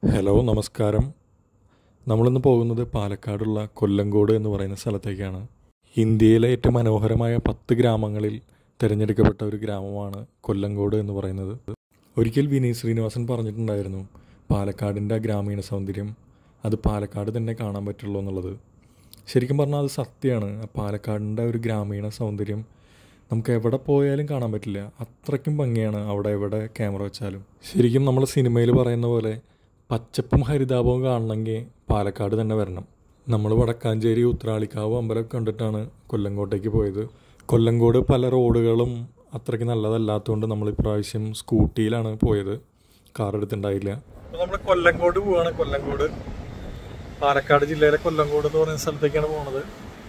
hello നമസ്കാരം നമ്മളിന്ന് പോകുന്നത് പാലക്കാടുള്ള കൊല്ലങ്കോട് എന്ന് പറയുന്ന സ്ഥലത്തേക്കാണ് ഇന്ത്യയിലെ ഏറ്റവും മനോഹരമായ പത്ത് ഗ്രാമങ്ങളിൽ തിരഞ്ഞെടുക്കപ്പെട്ട ഒരു ഗ്രാമമാണ് കൊല്ലങ്കോട് എന്ന് പറയുന്നത് ഒരിക്കൽ വിനീത് ശ്രീനിവാസൻ പറഞ്ഞിട്ടുണ്ടായിരുന്നു പാലക്കാടിൻ്റെ ആ ഗ്രാമീണ സൗന്ദര്യം അത് പാലക്കാട് തന്നെ കാണാൻ പറ്റുള്ളൂ എന്നുള്ളത് ശരിക്കും പറഞ്ഞാൽ അത് സത്യമാണ് ആ പാലക്കാടിൻ്റെ ഒരു ഗ്രാമീണ സൗന്ദര്യം നമുക്ക് എവിടെ പോയാലും കാണാൻ പറ്റില്ല അത്രയ്ക്കും ഭംഗിയാണ് അവിടെ എവിടെ ക്യാമറ വെച്ചാലും ശരിക്കും നമ്മൾ സിനിമയിൽ പറയുന്ന പോലെ പച്ചപ്പും ഹരിതാപവും കാണണമെങ്കിൽ പാലക്കാട് തന്നെ വരണം നമ്മൾ വടക്കാഞ്ചേരി ഉത്രാളിക്കാവ് അമ്പലം കണ്ടിട്ടാണ് കൊല്ലങ്കോട്ടേക്ക് പോയത് കൊല്ലങ്കോട് പല റോഡുകളും അത്രയ്ക്ക് നല്ലതല്ലാത്തതുകൊണ്ട് നമ്മൾ ഇപ്രാവശ്യം സ്കൂട്ടിയിലാണ് പോയത് കാർ എടുത്തിട്ടുണ്ടായില്ല നമ്മൾ കൊല്ലങ്കോട് പോവാണ് കൊല്ലങ്കോട് പാലക്കാട് ജില്ലയിലെ കൊല്ലങ്കോട് എന്ന് പറയുന്ന സ്ഥലത്തേക്കാണ് പോണത്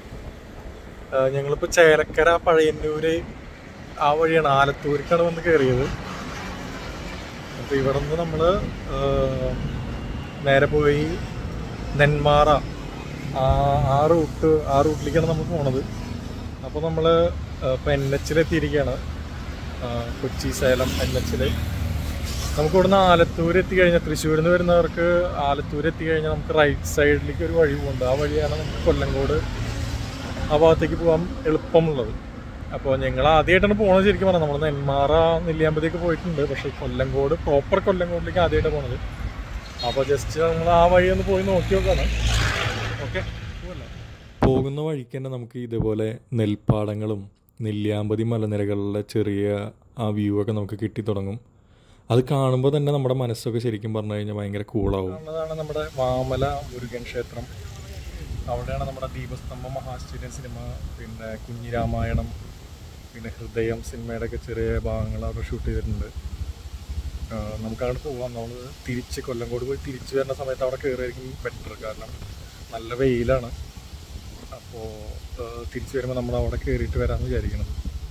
ആഹ് ഞങ്ങളിപ്പോ ചേലക്കര പഴയന്നൂര് ആ വഴിയാണ് ആലത്തൂരിക്കാണ് വന്ന് കയറിയത് അപ്പൊ ഇവിടെ നിന്ന് നമ്മള് ആഹ് നേരെ പോയി നെന്മാറ ആ ആ റൂട്ട് ആ റൂട്ടിലേക്കാണ് നമ്മൾ പോണത് അപ്പോൾ നമ്മൾ ഇപ്പം എൻ എച്ചിലെത്തിയിരിക്കുകയാണ് കൊച്ചി സേലം എൻ എച്ചിൽ നമുക്ക് ഇവിടുന്ന് ആലത്തൂർ എത്തിക്കഴിഞ്ഞാൽ തൃശ്ശൂരിൽ നിന്ന് വരുന്നവർക്ക് ആലത്തൂർ എത്തിക്കഴിഞ്ഞാൽ നമുക്ക് റൈറ്റ് സൈഡിലേക്ക് ഒരു വഴി പോകുന്നുണ്ട് ആ വഴിയാണ് നമുക്ക് കൊല്ലങ്കോട് ആ ഭാഗത്തേക്ക് പോകാൻ എളുപ്പമുള്ളത് അപ്പോൾ ഞങ്ങൾ ആദ്യമായിട്ടാണ് പോകുന്നത് ശരിക്കും പറഞ്ഞാൽ നമ്മൾ നെന്മാറ നെല്ലിയാമ്പതിയൊക്കെ പോയിട്ടുണ്ട് പക്ഷേ കൊല്ലങ്കോട് പ്രോപ്പർ കൊല്ലങ്കോടിലേക്ക് ആദ്യമായിട്ടാണ് പോണത് അപ്പോൾ ജസ്റ്റ് നമ്മൾ ആ വഴി ഒന്ന് പോയി നോക്കി നോക്കാണ് ഓക്കെ പോകുന്ന വഴിക്ക് തന്നെ നമുക്ക് ഇതേപോലെ നെൽപ്പാടങ്ങളും നെല്ലിയാമ്പതി മലനിരകളിലെ ചെറിയ ആ വ്യൂ ഒക്കെ നമുക്ക് കിട്ടി തുടങ്ങും അത് കാണുമ്പോൾ തന്നെ നമ്മുടെ മനസ്സൊക്കെ ശരിക്കും പറഞ്ഞു കഴിഞ്ഞാൽ ഭയങ്കര കൂളാവും അതാണ് നമ്മുടെ വാമല മുരുകൻ ക്ഷേത്രം അവിടെയാണ് നമ്മുടെ ദീപസ്തംഭം മഹാശ്ചര്യം സിനിമ പിന്നെ കുഞ്ഞിരാമായണം പിന്നെ ഹൃദയം സിനിമയുടെ ഒക്കെ ചെറിയ ഭാഗങ്ങൾ അവിടെ ഷൂട്ട് ചെയ്തിട്ടുണ്ട് ആ, നമുക്ക് അങ്ങോട്ട് പോവാം നമ്മൾ തിരിച്ച് കൊല്ലങ്കോട് പോയി തിരിച്ച് വരുന്ന സമയത്ത് അവിടെ കയറിയായിരിക്കും ബെറ്റർ കാരണം നല്ല വെയിലാണ് അപ്പോൾ തിരിച്ച് വരുമ്പോൾ നമ്മൾ അവിടെ കയറിയിട്ട് വരാമെന്ന് വിചാരിക്കണം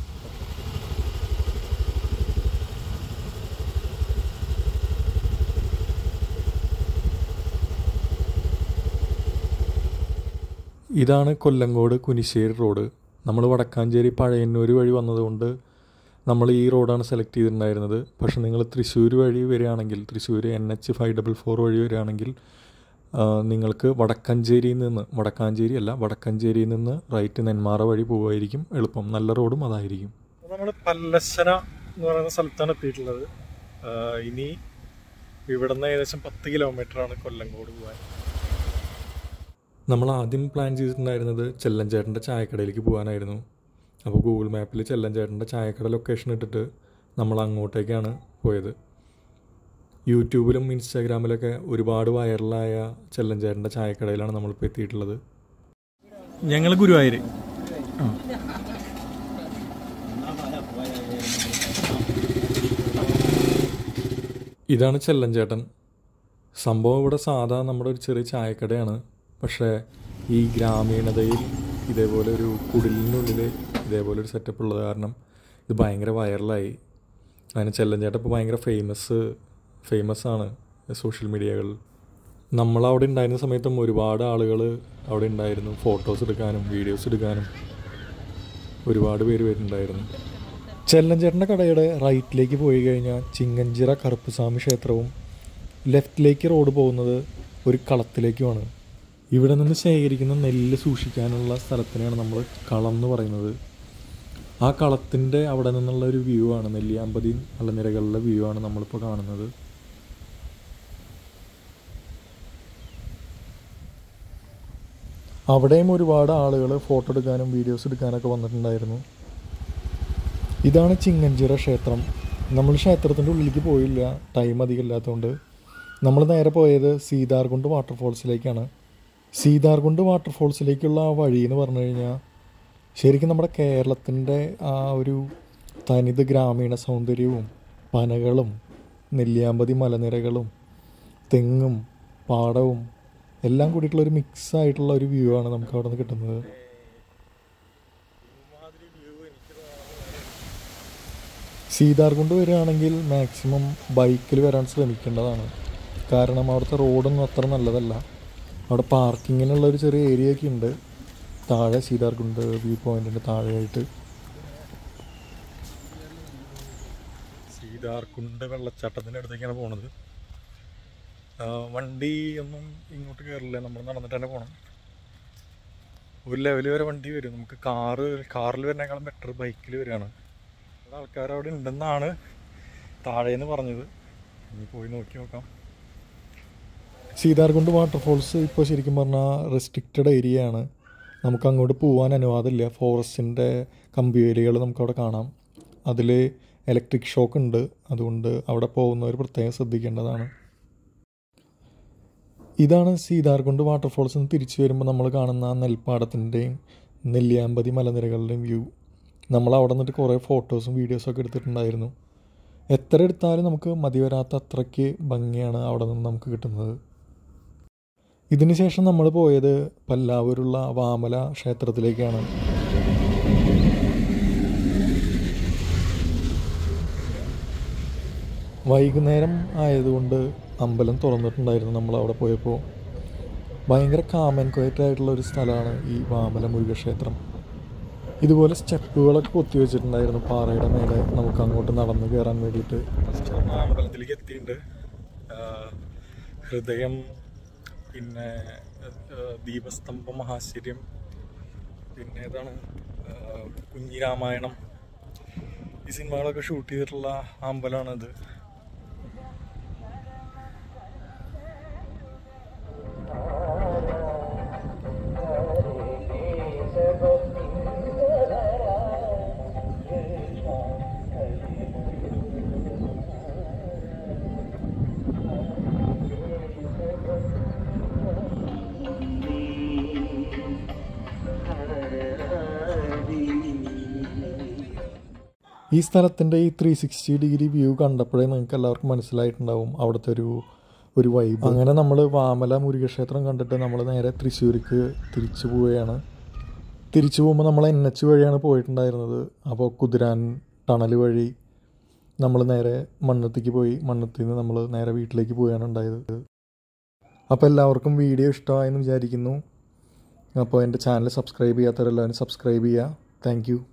ഇതാണ് കൊല്ലങ്കോട് കുനിശ്ശേരി റോഡ് നമ്മൾ വടക്കാഞ്ചേരി പഴയന്നൂർ വഴി വന്നതുകൊണ്ട് നമ്മൾ ഈ റോഡാണ് സെലക്ട് ചെയ്തിട്ടുണ്ടായിരുന്നത് പക്ഷെ നിങ്ങൾ തൃശ്ശൂർ വഴി വരികയാണെങ്കിൽ Thrissur N H five double four വഴി വരികയാണെങ്കിൽ ആ, നിങ്ങൾക്ക് വടക്കഞ്ചേരിയിൽ നിന്ന് വടക്കാഞ്ചേരി അല്ല വടക്കഞ്ചേരിയിൽ നിന്ന് റൈറ്റ് നെന്മാറ വഴി പോവുമായിരിക്കും എളുപ്പം നല്ല റോഡും അതായിരിക്കും നമ്മൾ പല്ലശ്ശന എന്ന് പറയുന്ന സ്ഥലത്താണ് എത്തിയിട്ടുള്ളത് ആ, ഇനി ഇവിടുന്ന് ഏകദേശം പത്ത് കിലോമീറ്ററാണ് കൊല്ലങ്കോട് പോകാൻ നമ്മൾ ആദ്യം പ്ലാൻ ചെയ്തിട്ടുണ്ടായിരുന്നത് ചെല്ലഞ്ചേട്ടൻ്റെ ചായക്കടയിലേക്ക് പോകാനായിരുന്നു അപ്പോൾ ഗൂഗിൾ മാപ്പിൽ ചെല്ലഞ്ചേട്ടൻ്റെ ചായക്കട ലൊക്കേഷൻ ഇട്ടിട്ട് നമ്മൾ അങ്ങോട്ടേക്കാണ് പോയത് യൂട്യൂബിലും ഇൻസ്റ്റാഗ്രാമിലൊക്കെ ഒരുപാട് വൈറലായ ചെല്ലഞ്ചേട്ടൻ്റെ ചായക്കടയിലാണ് നമ്മളിപ്പോൾ എത്തിയിട്ടുള്ളത് ഞങ്ങൾ ഗുരുവായൂർ ഇതാണ് ചെല്ലഞ്ചേട്ടൻ സംഭവം ഇവിടെ സാധാ നമ്മുടെ ഒരു ചെറിയ ചായക്കടയാണ് പക്ഷേ ഈ ഗ്രാമീണതയിൽ ഇതേപോലെ ഒരു കുടിലിനുള്ളിൽ ഇതേപോലെ ഒരു സെറ്റപ്പ് ഉള്ളത് കാരണം ഇത് ഭയങ്കര വൈറലായി അതിന് ചെല്ലഞ്ചേട്ടൻ ഇപ്പോൾ ഭയങ്കര ഫേമസ് ഫേമസ് ആണ് സോഷ്യൽ മീഡിയകളിൽ നമ്മളവിടെ ഉണ്ടായിരുന്ന സമയത്തും ഒരുപാട് ആളുകൾ അവിടെ ഉണ്ടായിരുന്നു ഫോട്ടോസ് എടുക്കാനും വീഡിയോസ് എടുക്കാനും ഒരുപാട് പേര് വരുന്നുണ്ടായിരുന്നു ചെല്ലഞ്ചേട്ടൻ്റെ കടയുടെ റൈറ്റിലേക്ക് പോയി കഴിഞ്ഞാൽ ചിങ്ങഞ്ചിറ കറുപ്പുസ്വാമി ക്ഷേത്രവും ലെഫ്റ്റിലേക്ക് റോഡ് പോകുന്നത് ഒരു കളത്തിലേക്കുമാണ് ഇവിടെ നിന്ന് ശേഖരിക്കുന്ന നെല്ല് സൂക്ഷിക്കാനുള്ള സ്ഥലത്തിനെയാണ് നമ്മൾ കളം എന്ന് പറയുന്നത് ആ കളത്തിൻ്റെ അവിടെ നിന്നുള്ള ഒരു വ്യൂ ആണ് നെല്ലിയാമ്പതി മലനിരകളിലെ വ്യൂ ആണ് നമ്മളിപ്പോൾ കാണുന്നത് അവിടെയും ഒരുപാട് ആളുകൾ ഫോട്ടോ എടുക്കാനും വീഡിയോസ് എടുക്കാനൊക്കെ വന്നിട്ടുണ്ടായിരുന്നു ഇതാണ് ചിങ്ങഞ്ചിറ ക്ഷേത്രം നമ്മൾ ക്ഷേത്രത്തിൻ്റെ ഉള്ളിലേക്ക് പോയില്ല ടൈം അധികം ഇല്ലാത്തതുകൊണ്ട് നമ്മൾ നേരെ പോയത് സീതാർകുണ്ട് വാട്ടർഫോൾസിലേക്കാണ് സീതാർകുണ്ട് വാട്ടർഫോൾസിലേക്കുള്ള ആ വഴി എന്ന് പറഞ്ഞു കഴിഞ്ഞാൽ ശരിക്കും നമ്മുടെ കേരളത്തിൻ്റെ ആ ഒരു തനിത് ഗ്രാമീണ സൗന്ദര്യവും പനകളും നെല്ലിയാമ്പതി മലനിരകളും തെങ്ങും പാടവും എല്ലാം കൂടിയിട്ടുള്ള ഒരു മിക്സ് ആയിട്ടുള്ള ഒരു വ്യൂ ആണ് നമുക്ക് അവിടെ നിന്ന് കിട്ടുന്നത് സീതാർകുണ്ട് വരികയാണെങ്കിൽ മാക്സിമം ബൈക്കിൽ വരാൻ ശ്രമിക്കേണ്ടതാണ് കാരണം അവിടുത്തെ റോഡൊന്നും അത്ര നല്ലതല്ല അവിടെ പാർക്കിങ്ങിനുള്ള ഒരു ചെറിയ ഏരിയ ഒക്കെ ഉണ്ട് താഴെ സീതാർകുണ്ട് വ്യൂ പോയിന്റിൻ്റെ താഴെയായിട്ട് സീതാർകുണ്ട് വെള്ളച്ചാട്ടത്തിൻ്റെ അടുത്തേക്കാണ് പോണത് ആ, വണ്ടി ഒന്നും ഇങ്ങോട്ട് കയറില്ല നമ്മൾ നടന്നിട്ട് തന്നെ പോകണം ഒരു ലെവൽ വരെ വണ്ടി വരും നമുക്ക് കാറ് കാറിൽ വരുന്നേക്കാളും ബെറ്റർ ബൈക്കിൽ വരികയാണ് ഇവിടെ ആൾക്കാർ അവിടെ ഉണ്ടെന്നാണ് താഴേന്ന് പറഞ്ഞത് ഇനി പോയി നോക്കി നോക്കാം സീതാർകുണ്ട് വാട്ടർഫോൾസ് ഇപ്പോൾ ശരിക്കും പറഞ്ഞാൽ റെസ്ട്രിക്റ്റഡ് ഏരിയ ആണ് നമുക്ക് അങ്ങോട്ട് പോകാൻ അനുവാദമില്ല ഫോറസ്റ്റിൻ്റെ കമ്പിവേലികൾ നമുക്കവിടെ കാണാം അതിൽ ഇലക്ട്രിക് ഷോക്ക് ഉണ്ട് അതുകൊണ്ട് അവിടെ പോകുന്നവർ പ്രത്യേകം ശ്രദ്ധിക്കേണ്ടതാണ് ഇതാണ് സീതാർകുണ്ട് വാട്ടർഫോൾസ് നിന്ന് തിരിച്ചു വരുമ്പോൾ നമ്മൾ കാണുന്ന നെൽപ്പാടത്തിൻ്റെയും നെല്ലിയാമ്പതി മലനിരകളുടെയും വ്യൂ നമ്മൾ അവിടെ നിന്നിട്ട് കുറേ ഫോട്ടോസും വീഡിയോസൊക്കെ എടുത്തിട്ടുണ്ടായിരുന്നു എത്ര എടുത്താലും നമുക്ക് മതി വരാത്ത അത്രയ്ക്ക് ഭംഗിയാണ് അവിടെ നിന്ന് നമുക്ക് കിട്ടുന്നത് ഇതിന് ശേഷം നമ്മൾ പോയത് പല്ലാവൂരുള്ള വാമല ക്ഷേത്രത്തിലേക്കാണ് വൈകുന്നേരം ആയതുകൊണ്ട് അമ്പലം തുറന്നിട്ടുണ്ടായിരുന്നു നമ്മൾ അവിടെ പോയപ്പോൾ ഭയങ്കര കാമൻ ക്വയറ്റ് ആയിട്ടുള്ള ഒരു സ്ഥലമാണ് ഈ വാമല മുരുകക്ഷേത്രം ഇതുപോലെ സ്റ്റെപ്പുകളൊക്കെ കൊത്തി വെച്ചിട്ടുണ്ടായിരുന്നു പാറയുടെ മേലെ നമുക്ക് അങ്ങോട്ട് നടന്നു കയറാൻ വേണ്ടിയിട്ട് അമ്പലത്തിലേക്ക് എത്തിയിട്ടുണ്ട് ഹൃദയം പിന്നെ ദീപസ്തംഭ മഹാശ്ചര്യം പിന്നെ ഏതാണ് കുഞ്ഞിരാമായണം ഈ സിനിമകളൊക്കെ ഷൂട്ട് ചെയ്തിട്ടുള്ള അമ്പലമാണിത് ഈ സ്ഥലത്തിൻ്റെ ഈ ത്രീ സിക്സ്റ്റി ഡിഗ്രി വ്യൂ കണ്ടപ്പോഴേ നിങ്ങൾക്ക് എല്ലാവർക്കും മനസ്സിലായിട്ടുണ്ടാവും അവിടുത്തെ ഒരു ഒരു വൈബ് അങ്ങനെ നമ്മൾ വാമല മുരുകക്ഷേത്രം കണ്ടിട്ട് നമ്മൾ നേരെ തൃശ്ശൂർക്ക് തിരിച്ചു പോവുകയാണ് തിരിച്ചു പോകുമ്പോൾ നമ്മൾ എൻ എച്ച് വഴിയാണ് പോയിട്ടുണ്ടായിരുന്നത് അപ്പോൾ കുതിരാൻ ടണൽ വഴി നമ്മൾ നേരെ മണ്ണത്തിക്ക് പോയി മണ്ണത്തിൽ നിന്ന് നമ്മൾ നേരെ വീട്ടിലേക്ക് പോവുകയാണ് ഉണ്ടായത് അപ്പോൾ എല്ലാവർക്കും വീഡിയോ ഇഷ്ടമായെന്ന് വിചാരിക്കുന്നു അപ്പോൾ എൻ്റെ ചാനൽ സബ്സ്ക്രൈബ് ചെയ്യാത്തവരെല്ലാവരും സബ്സ്ക്രൈബ് ചെയ്യുക താങ്ക്